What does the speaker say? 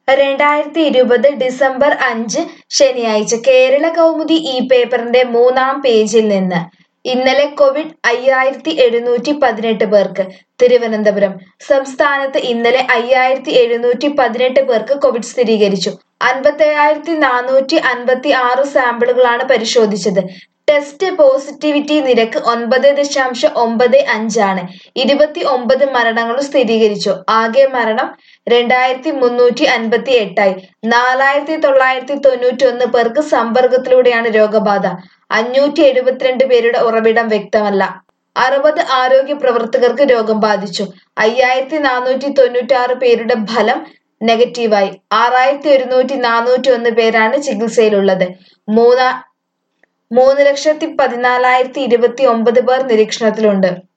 രണ്ടായിരത്തി ഇരുപത് ഡിസംബർ അഞ്ച് ശനിയാഴ്ച കേരള കൗമുദി ഈ പേപ്പറിന്റെ മൂന്നാം പേജിൽ നിന്ന് ഇന്നലെ കോവിഡ് അയ്യായിരത്തി എഴുന്നൂറ്റി പതിനെട്ട് പേർക്ക് തിരുവനന്തപുരം സംസ്ഥാനത്ത് ഇന്നലെ അയ്യായിരത്തി എഴുന്നൂറ്റി പതിനെട്ട് പേർക്ക് കോവിഡ് സ്ഥിരീകരിച്ചു അൻപത്തേഴായിരത്തി നാനൂറ്റി അൻപത്തി ആറ് സാമ്പിളുകളാണ് പരിശോധിച്ചത് ടെസ്റ്റ് പോസിറ്റിവിറ്റി നിരക്ക് ഒൻപത് ദശാംശം ഒമ്പത് അഞ്ചാണ് ഇരുപത്തി ഒമ്പത് മരണങ്ങളും സ്ഥിരീകരിച്ചു ആകെ മരണം രണ്ടായിരത്തി മുന്നൂറ്റി അൻപത്തി എട്ടായി നാലായിരത്തി തൊള്ളായിരത്തി തൊണ്ണൂറ്റി ഒന്ന് പേർക്ക് സമ്പർക്കത്തിലൂടെയാണ് രോഗബാധ അഞ്ഞൂറ്റി എഴുപത്തിരണ്ട് പേരുടെ ഉറവിടം വ്യക്തമല്ല അറുപത് ആരോഗ്യ പ്രവർത്തകർക്ക് രോഗം ബാധിച്ചു അയ്യായിരത്തി നാനൂറ്റി തൊണ്ണൂറ്റി ആറ് പേരുടെ ഫലം നെഗറ്റീവായി ആറായിരത്തി ഒരുന്നൂറ്റി നാനൂറ്റി ഒന്ന് പേരാണ് ചികിത്സയിലുള്ളത് മൂന്നാ മൂന്ന് ലക്ഷത്തി പതിനാലായിരത്തി ഇരുപത്തി ഒമ്പത് പേർ നിരീക്ഷണത്തിലുണ്ട്